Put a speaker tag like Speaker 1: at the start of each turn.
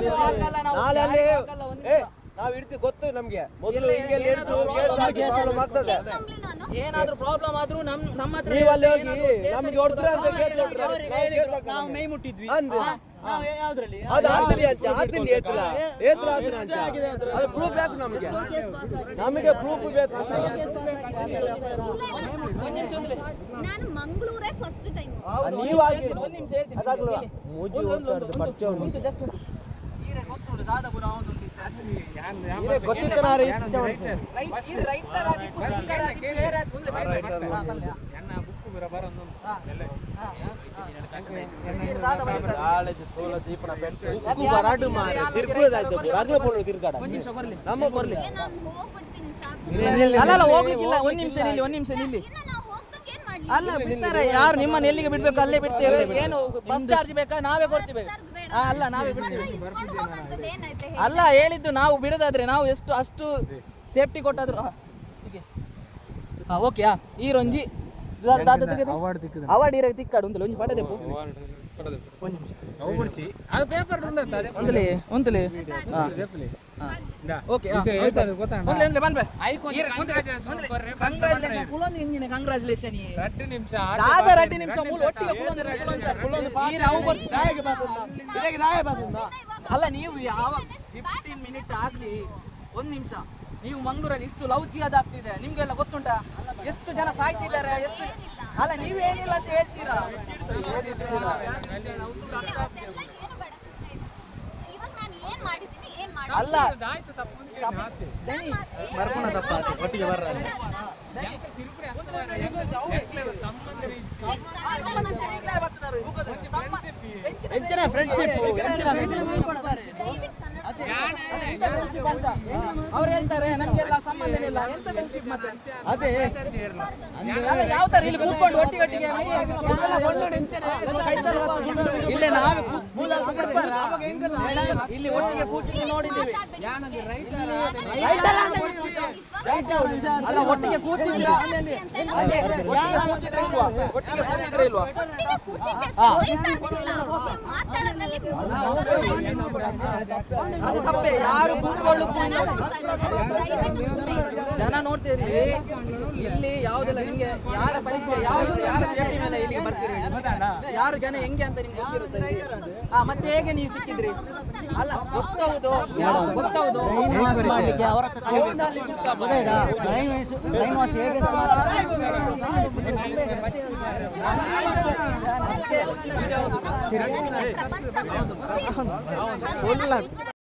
Speaker 1: ಹಾಕಲ್ಲ ನಾವು.
Speaker 2: ನಾಳೆ ಅಲ್ಲಿ
Speaker 1: ಯಾರಿಗೂ ಹಾಕಲ್ಲ, ಒಂದು
Speaker 2: ಏ
Speaker 1: ನಿಮಿಷ.
Speaker 2: ನಾವ್ ಇಡ್ತೀವಿ ಗೊತ್ತು ನಮ್ಗೆ ಮೊದಲು
Speaker 1: ಇಲ್ಲ,
Speaker 2: ಹಿಂಗೆ
Speaker 1: ಏನಾದ್ರು
Speaker 2: ಹಿಡಿದು
Speaker 1: problem
Speaker 2: ಕೇಸ್ ಹಾಕಿ
Speaker 1: ಆಗಿ
Speaker 2: ಪ್ರಾಬ್ಲಮ್ ಆಗ್ತದೆ
Speaker 3: ನಂಬ್ಲಿ ನಾನು
Speaker 1: ಏನಾದ್ರೂ ಪ್ರಾಬ್ಲಮ್ ಆದ್ರೂ ನಮ್ ನಮ್ಮ ಹತ್ರ
Speaker 2: ನೀವು ಅಲ್ಲಿ ಹೋಗಿ
Speaker 1: ಏನಾದ್ರೂ station
Speaker 2: ನಮ್ಗೆ ಹೊಡೆದ್ರೆ ಅಂತ
Speaker 1: ಹೋದ್ರೆ
Speaker 2: ಕೇಸ್ ಹೊಡ್ರೆ
Speaker 4: ಅವ್ರಿಗೆ
Speaker 2: ನಾವು ಕೇಸ್
Speaker 4: ಹೇಳಿದ್ರು,
Speaker 2: ಹಾಕ್ತೀವಿ
Speaker 4: ನಾವು
Speaker 2: ನಮ್ಗೆ.
Speaker 4: ಮೈ ಮುಟ್ಟಿದ್ವಿ
Speaker 2: ಅಂದು.
Speaker 4: ನಾವು ಯಾವ್ದ್ರಲ್ಲಿ
Speaker 2: ಅದು ಆತೀನಿ ಅಂಚ ಆತೀನಿ ಏತಲ ಏತಲ ಆತೀನಿ ಅಂಚ ಅದು ಪ್ರೂಫ್ ಬೇಕು ನಮಗೆ ನಮಗೆ ಪ್ರೂಫ್ ಬೇಕು
Speaker 1: ಒಂದ್ ನಿಮಿಷ ಒಂದ್ಲೆ.
Speaker 3: ನಾನು ಮಂಗಳೂರೇ ಫಸ್ಟ್ ಟೈಮ್
Speaker 1: ಹೌದು, ಒಂದ್
Speaker 2: ನೀವಾಗಿ
Speaker 1: ನಿಮಿಷ ಒಂದ್ ನಿಮಿಷ ಹೇಳ್ತೀನಿ.
Speaker 2: ಅದಾಗ್ಲೂ
Speaker 1: ಇಲ್ಲಿ.
Speaker 2: ಮೂಜಿ
Speaker 1: ಒಂದು, ಒಂದು,
Speaker 2: ಹೋಗ್ತಾ ಇರೋದು
Speaker 1: ಒಂದು,
Speaker 2: ಬಚ್ಚ ಉಂಟು.
Speaker 1: ಒಂದು just ಒಂದು. ಈರೆ ಗೊತ್ತುಂಟು, ದಾದಾಪುರ ಅವನು ಉಂಟು ಇತ್ತ.
Speaker 2: ಗೊತ್ತಿತ್ತು ನಾನು ಇಷ್ಟ ಮಾಡ್ತೀನಿ.
Speaker 1: Right, ಇದು right ತರ ಆದಿಪ್ಪು, singer ಆದಿಪ್ಪು, ಬೇರೆ ಆದಿಪ್ಪು, ಒಂದ್ಲೆ ಬೈ ಬೈ. ಹಾ, ಬಲ್ಲೆ. ಹಾ. ಹಾ. ಇದು ದಾದ ಬೈ ಇರ್ತಾರೆ.
Speaker 2: ಕಾಲೇಜು ತೋಲ ಜೀಪನ ಬೆಟ್ಟು ಉಕ್ಕು ಬರಾಟು ಮಾರೆ ತಿರ್ಗುದಾಯ್ತು ಅಗ್ಲ ಪೋಣ ತಿರ್ಗಾಡ
Speaker 1: ಒಂದ್ ನಿಮಿಷ ಬರ್ಲಿ
Speaker 2: ನಮ್ಮ ಬರ್ಲಿ
Speaker 3: ನಾನು ಹೋಗ್ಬಿಡ್ತೀನಿ ಸಾಕು
Speaker 1: ಅಲ್ಲ ಅಲ್ಲ ಹೋಗ್ಲಿಕ್ಕಿಲ್ಲ ಒಂದ್ ನಿಮಿಷ ನಿಲ್ಲಿ ಒಂದ್ ನಿಮಿಷ ನಿಲ್ಲಿ
Speaker 3: ಇನ್ನ ನಾವು ಹೋಗ್ದಂಗೆ ಏನ್ ಮಾಡ್ಲಿ
Speaker 1: ಅಲ್ಲ ಬಿಡ್ತಾರೆ ಯಾರು ನಿಮ್ಮನ್ನ ಎಲ್ಲಿಗೆ ಬಿಡ್ಬೇಕು ಅಲ್ಲೇ ಬಿಡ್ತೇವೆ ಏನು ಬಸ್ ಚಾರ್ಜ್ ಬೇಕಾ ನಾವೇ ಕೊಡ್ತೀವಿ
Speaker 3: ಚಾರ್ಜ್ ಬೇಡ
Speaker 1: ಆ, ಅಲ್ಲ ನಾವೇ ಬಿಡ್ತೀವಿ
Speaker 3: ಇಸ್ಕೊಂಡು ಹೋಗಂತದ್ದು ಏನೈತೆ ಹೇಳಿ?
Speaker 1: ಅಲ್ಲ ಹೇಳಿದ್ದು ನಾವು ಬಿಡೋದಾದ್ರೆ ನಾವು ಎಷ್ಟು ಅಷ್ಟು ಸೇಫ್ಟಿ ಕೊಟ್ಟಾದ್ರು ಓಕೆ ಈ ರೊಂಜಿ ಅವಾರ್ಡ್ ಇರ ತಿಕ್ಕಾಡು ಒಂದಲೆ ಒಂಜಿ ಪಡೆದೆ ಒಂದಲೆ ಒಂದಲೆ ಓಕೆ ಒಂದಲೆ ಒಂದಲೆ ಬನ್ಬೆ ಕಂಗ್ರಾಚುಲೇಷನ್ ಕುಲೊಂದು ಇಂಜಿನ ಕಂಗ್ರಾಚುಲೇಷನ್ ದಾದ ರಡ್ಡಿ ನಿಮಿಷ ಮೂಲ ಒಟ್ಟಿಗೆ ಕುಲೊಂದು ಕುಲೊಂದು ಈ ನಾವು ಅಲ್ಲ ನೀವು ಯಾವ ಫಿಫ್ಟೀನ್ ಮಿನಿಟ್ ಆಗ್ಲಿ ಒಂದ್ ನಿಮಿಷ ನೀವು ಮಂಗಳೂರಲ್ಲಿ ಇಷ್ಟು ಲೌಚಿಯಾದ ಆಗ್ತಿದೆ ನಿಮ್ಗೆಲ್ಲ ಗೊತ್ತುಂಟಾ ಎಷ್ಟು ಜನ ಸಾಯ್ತಿದ್ದಾರೆ ಎಷ್ಟು ಅಲ್ಲ ನೀವೇನಿಲ್ಲ ಅಂತ ಹೇಳ್ತೀರಾ
Speaker 3: ಅದೆಲ್ಲ ಏನು ಬೇಡ ಸುಮ್ನೆ ಇರು. ಇವಾಗ ನಾನು ಏನ್ ಮಾಡಿದ್ದೀನಿ ಏನ್ ಮಾಡಿ
Speaker 1: ಅಲ್ಲ ದನಿ,
Speaker 4: ಬರ್ಪುಣ ತಪ್ಪಾತು ಒಟ್ಟಿಗೆ ಬರ್ರ
Speaker 1: ಮತ್ತೆ ಈಗ್ಲೇ ಬರ್ತಿದ್ದಾರೆ.
Speaker 4: ಎಂಚಿನ ಫ್ರೆಂಡ್ಶಿಪ್ ಎಂಚಿನ
Speaker 3: ದಯವಿಟ್ಟು ಕನ್ನಡ
Speaker 1: ಅವ್ರು ಹೇಳ್ತಾರೆ ನಮ್ಗೆಲ್ಲ ಸಂಬಂಧ ಇಲ್ಲ ಎಂತ ಫ್ರೆಂಡ್ಶಿಪ್ ಮತ್ತೆ
Speaker 4: ಅದೇ
Speaker 1: ಅಲ್ಲ, ಯಾವ ತರ ಇಲ್ಲಿ ಕೂತ್ಕೊಂಡು ಒಟ್ಟಿಗೆ ಒಟ್ಟಿಗೆ ಮೈ ಹಾಕಿ- ಇಲ್ಲೇ ನಾವೇ ಕೂತ್- ಇಲ್ಲಿ ಒಟ್ಟಿಗೆ ಕೂತಿದ್ದು ನೋಡಿದ್ದೀವಿ ಅಲ್ಲ ಒಟ್ಟಿಗೆ ಕೂತಿದ್ರ ಒಟ್ಟಿಗೆ ಕೂತಿದ್ರ ಇಲ್ವಾ ಒಟ್ಟಿಗೆ ಕೂತಿದ್ರ ಇಲ್ವಾ
Speaker 3: ಒಟ್ಟಿಗೆ ಕೂತಿದ್ದೆ ಅಷ್ಟೇ, ಹೋಯ್ತಾ ಅನ್ಸಿಲ್ಲ. ನೀವು ಮಾತಾಡೋದ್ರಲ್ಲಿ
Speaker 1: ಅದು ತಪ್ಪೆ ಯಾರು ಕೂತ್ಕೊಳ್ಳು
Speaker 3: ಜನ ನೋಡ್ತಾ ಇದ್ದಾರೆ. ದಯವಿಟ್ಟು ಸುಮ್ನೆ ಇರು.
Speaker 1: ಜನ ನೋಡ್ತೀರಿ ಇಲ್ಲಿ ಯಾವುದಿಲ್ಲ ನಿಮ್ಗೆ ಯಾರ ಪರಿಚಯ ಯಾವ್ದು ಯಾರ ಸೇಫ್ಟಿ ಮೇಲೆ ಇಲ್ಲಿಗೆ ಬರ್ತೀರಿ ಯಾರು ಜನ ಹೆಂಗೆ ಅಂತ ನಿಮ್ಗೆ ಗೊತ್ತಿರುತ್ತೆ ಹಾ ಮತ್ತೆ ಹೇಗೆ ನೀವು ಸಿಕ್ಕಿದ್ರಿ ಅಲ್ಲ ಗೊತ್ತೌದು ಗೊತ್ತೌದು
Speaker 4: ಮಾಡ್ಲಿಕ್ಕೆ ಅವರ ಹತ್ರ ಗೊತ್ತಾಯ್ತಾ? ಬ್ರೈನ್ ವಾಶ್- ಬ್ರೈನ್ ವಾಶ್ ಹೇಗೆ ಅಂತ
Speaker 3: ನನಗೆ ಪ್ರಪಂಚ ಗೊತ್ತು.